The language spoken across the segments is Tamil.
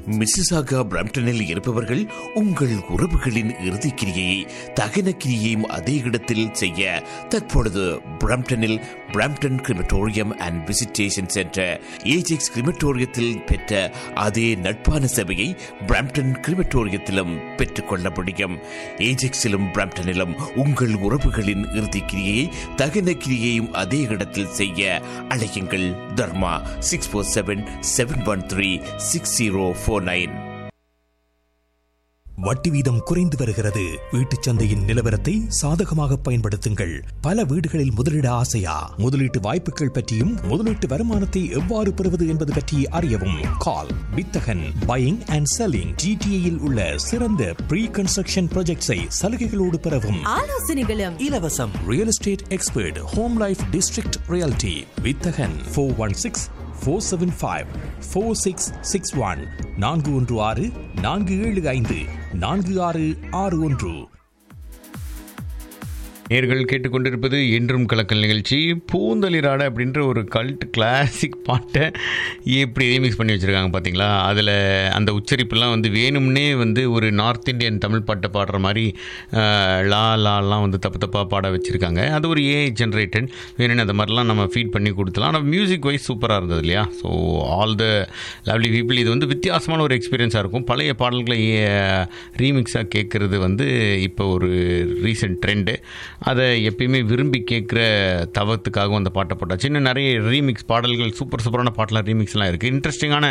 மிசிசாகா பிரம்டனில் இருப்பவர்கள் உங்கள் உறவுகளின் இறுதிக்கிரியை தகன கிரியையும் அதே இடத்தில் செய்ய தற்பொழுது பிரம்டனில் Brampton crematorium and visitation centre Ajax கிரிமட்டோரியத்தில் பெற்ற அதே நட்பான சபையை பிரம்டன் கிரிமட்டோரியத்திலும் பெற்றுக்கொள்ள முடியும் ஏஜெக்ஸிலும் பிரம்டனிலும் உங்கள் உறவுகளின் இறுதிக்கிரியை தகன கிரியையும் அதே இடத்தில் செய்ய அழையுங்கள் Dharma six four seven seven one three six zero four nine வட்டி வீதம் குறைந்து வருகிறது வீட்டுச் சந்தையின் நிலவரத்தை சாதகமாக பயன்படுத்துங்கள் பல வீடுகளில் முதலீட ஆசையா முதலீட்டு வாய்ப்புகள் பற்றியும் முதலீட்டு வருமானத்தை எவ்வாறு பெறுவது என்பது பற்றி அறியவும் கால் வித்தகன் பையிங் அண்ட் செல்லிங் ஜிடிஏயில் உள்ள சிறந்த ப்ரீ கன்ஸ்ட்ரக்ஷன் ப்ராஜெக்ட்ஸை சலுகைகளோடு பெறவும் ஆலோசனைகளும் இலவசம் real estate expert home life district reality வித்தகன் four one six four seven five four six six one நான்கு ஒன்று ஆறு நான்கு ஏழு ஐந்து நான்கு ஆறு ஆறு ஒன்று நேர்கள் கேட்டுக்கொண்டிருப்பது என்றும் கலக்கல் நிகழ்ச்சி பூந்தளிராட அப்படின்ற ஒரு கல்ட் கிளாசிக் பாட்டை எப்படி ரீமிக்ஸ் பண்ணி வச்சுருக்காங்க பார்த்தீங்களா அதில் அந்த உச்சரிப்புலாம் வந்து வேணும்னே வந்து ஒரு நார்த் இந்தியன் தமிழ் பாட்டை பாடுற மாதிரி அஹ், லா லாலாம் வந்து தப்பு தப்பாக பாட வச்சுருக்காங்க அது ஒரு ஏஐ ஜென்ரேட்டட் வேணும்னு அந்த மாதிரிலாம் நம்ம ஃபீட் பண்ணி கொடுத்துலாம் ஆனால் மியூசிக் வைஸ் சூப்பராக இருந்தது இல்லையா so all the lovely people இது வந்து வித்தியாசமான ஒரு எக்ஸ்பீரியன்ஸாக இருக்கும் பழைய பாடல்களை ரீமிக்ஸாக கேட்குறது வந்து இப்போ ஒரு ரீசெண்ட் ட்ரெண்டு அதை எப்பயுமே விரும்பி கேட்குற தவத்துக்காகவும் அந்த பாட்டை போட்டாச்சு இன்னும் நிறைய ரீமிக்ஸ் பாடல்கள் சூப்பர் சூப்பரான பாட்டெலாம் ரீமிக்ஸ்லாம் இருக்குது இன்ட்ரெஸ்டிங்கான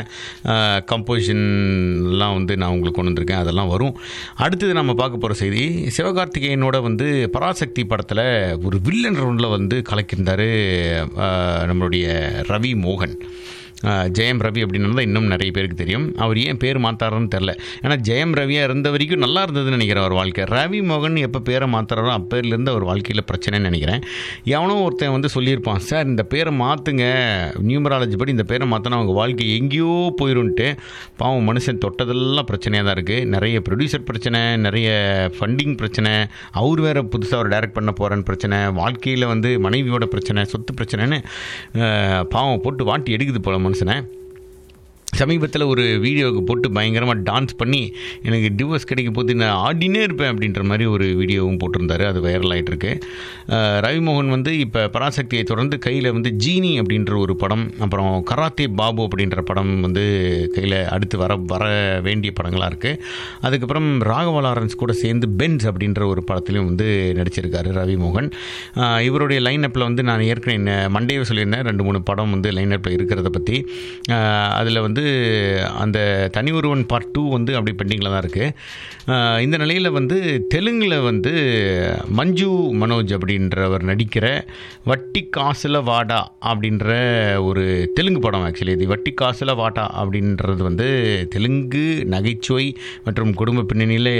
கம்போசிஷன்லாம் வந்து நான் உங்களுக்கு கொண்டு வந்திருக்கேன் அதெல்லாம் வரும் அடுத்தது நம்ம பார்க்க போகிற செய்தி சிவகார்த்திகேயனோட வந்து பராசக்தி படத்தில் ஒரு வில்லன் ரவுண்டில் வந்து கலக்கியிருந்தார் நம்மளுடைய ரவி மோகன் ஆஹ் ஜெயம் ரவி அப்படின்னா தான் இன்னும் நிறைய பேருக்கு தெரியும் அவர் ஏன் பேர் மாத்தாருன்னு தெரில ஏன்னா ஜெயம் ரவியாக இருந்த வரைக்கும் நல்லா இருந்ததுன்னு நினைக்கிறேன் அவர் வாழ்க்கை ரவி மோகன் எப்போ பேரை மாத்துறாரோ அப்போலேருந்து அவர் வாழ்க்கையில் பிரச்சனைன்னு நினைக்கிறேன் எவனோ ஒருத்தன் வந்து சொல்லியிருப்பான் சார் இந்த பேரை மாற்றுங்க நியூமராலஜி படி இந்த பேரை மாற்றினா அவங்க வாழ்க்கை எங்கேயோ போயிரும்ன்ட்டு பாவம் மனுஷன் தொட்டதெல்லாம் பிரச்சனையாக தான் இருக்குது நிறைய ப்ரொடியூசர் பிரச்சனை நிறைய ஃபண்டிங் பிரச்சனை அவர் வேறு புதுசாக ஒரு டைரக்ட் பண்ண போகிறேன்னு பிரச்சனை வாழ்க்கையில் வந்து மனைவியோட பிரச்சனை சொத்து பிரச்சனைன்னு ஆஹ் பாவம் போட்டு வாட்டி எடுக்குது போல மனுஷனை சமீபத்தில் ஒரு வீடியோவுக்கு போட்டு பயங்கரமாக டான்ஸ் பண்ணி எனக்கு டிவோர்ஸ் கிடைக்க போது நான் ஆடினே இருப்பேன் அப்படின்ற மாதிரி ஒரு வீடியோவும் போட்டிருந்தாரு அது வைரல் ஆகிட்டு இருக்கு அஹ் ரவிமோகன் வந்து இப்போ பராசக்தியை தொடர்ந்து கையில் வந்து ஜீனி அப்படின்ற ஒரு படம் அப்புறம் கராத்தே பாபு அப்படின்ற படம் வந்து கையில் அடுத்து வர வர வேண்டிய படங்களாக இருக்குது அதுக்கப்புறம் ராகவ லாரன்ஸ் கூட சேர்ந்து பென்ஸ் அப்படின்ற ஒரு படத்துலையும் வந்து நடிச்சிருக்காரு ரவிமோகன் அஹ் இவருடைய லைனப்பில் வந்து நான் ஏற்கனவே மண்டேவே சொல்லியிருந்தேன் ரெண்டு மூணு படம் வந்து லைனப்பில் இருக்கிறத பற்றி அதில் வந்து அந்த தனி ஒருவன் பார்ட் டூ வந்து அப்படி பெண்டிங்கில் தான் இருக்குது இந்த நிலையில் வந்து தெலுங்கில் வந்து மஞ்சு மனோஜ் அப்படின்றவர் நடிக்கிற வட்டி காசுல வாடா அப்படின்ற ஒரு தெலுங்கு படம் ஆக்சுவலி இது வட்டி காசுல வாடா அப்படின்றது வந்து தெலுங்கு நகைச்சுவை மற்றும் குடும்ப பின்னணியில்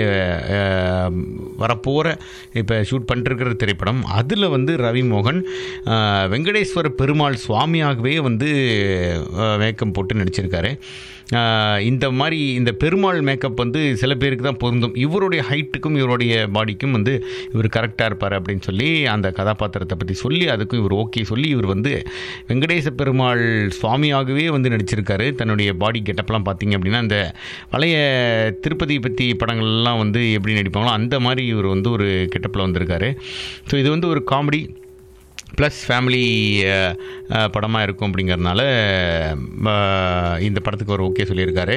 வரப்போகிற இப்போ ஷூட் பண்ணிருக்கிற திரைப்படம் அதில் வந்து ரவி மோகன் அஹ், வெங்கடேஸ்வர பெருமாள் சுவாமியாகவே வந்து மேக்கம் போட்டு நடிச்சிருக்காரு அஹ், இந்த மாதிரி இந்த பெருமாள் மேக்கப் வந்து சில பேருக்கு தான் பொருந்தும் இவருடைய ஹைட்டுக்கும் இவருடைய பாடிக்கும் வந்து இவர் கரெக்டாக இருப்பார் அப்படின்னு சொல்லி அந்த கதாபாத்திரத்தை பற்றி சொல்லி அதுக்கும் இவர் ஓகே சொல்லி இவர் வந்து வெங்கடேச பெருமாள் சுவாமியாகவே வந்து நடிச்சிருக்காரு தன்னுடைய பாடி கெட்டப்லாம் பார்த்தீங்க அப்படின்னா இந்த பழைய திருப்பதி பற்றி படங்கள்லாம் வந்து எப்படி நடிப்பாங்களோ அந்த மாதிரி இவர் வந்து ஒரு கெட்டப்பில் வந்திருக்காரு ஸோ இது வந்து ஒரு காமெடி ப்ளஸ் ஃபேமிலி படமாக இருக்கும் அப்படிங்கிறதுனால அஹ், இந்த படத்துக்கு அவர் ஓகே சொல்லியிருக்காரு